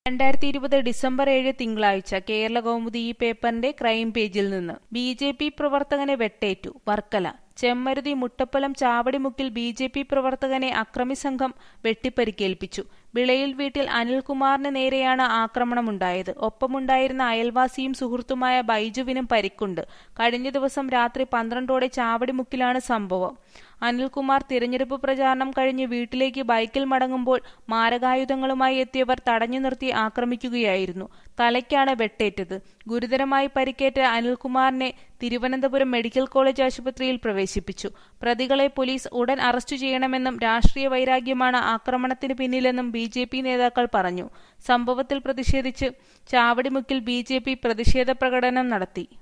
രണ്ടായിരത്തി ഇരുപത് ഡിസംബർ ഏഴ് തിങ്കളാഴ്ച കേരള കൗമുദി ഈ പേപ്പറിന്റെ ക്രൈം പേജിൽ നിന്ന് ബി ജെ പി പ്രവർത്തകനെ വെട്ടേറ്റു വർക്കല ചെമ്മരുതി മുട്ടപ്പലം ചാവടിമുക്കിൽ ബി ജെ പി പ്രവർത്തകനെ അക്രമി സംഘം വെട്ടിപ്പരിക്കേൽപ്പിച്ചു വിളയിൽ വീട്ടിൽ അനിൽകുമാറിന് നേരെയാണ് ആക്രമണമുണ്ടായത് ഒപ്പമുണ്ടായിരുന്ന അയൽവാസിയും സുഹൃത്തുമായ ബൈജുവിനും പരിക്കുണ്ട് കഴിഞ്ഞ ദിവസം രാത്രി പന്ത്രണ്ടോടെ ചാവടിമുക്കിലാണ് സംഭവം അനിൽകുമാർ തിരഞ്ഞെടുപ്പ് പ്രചാരണം കഴിഞ്ഞ് വീട്ടിലേക്ക് ബൈക്കിൽ മടങ്ങുമ്പോൾ മാരകായുധങ്ങളുമായി എത്തിയവർ തടഞ്ഞു നിർത്തി ആക്രമിക്കുകയായിരുന്നു തലയ്ക്കാണ് വെട്ടേറ്റത് ഗുരുതരമായി പരിക്കേറ്റ അനിൽകുമാറിനെ തിരുവനന്തപുരം മെഡിക്കൽ കോളേജ് ആശുപത്രിയിൽ പ്രവേശിപ്പിച്ചു പ്രതികളെ പോലീസ് ഉടൻ അറസ്റ്റ് ചെയ്യണമെന്നും രാഷ്ട്രീയ വൈരാഗ്യമാണ് ആക്രമണത്തിന് പിന്നിലെന്നും ബി ജെ പി നേതാക്കൾ പറഞ്ഞു സംഭവത്തിൽ പ്രതിഷേധിച്ച് ചാവടിമുക്കിൽ ബി ജെ പി പ്രതിഷേധ പ്രകടനം നടത്തി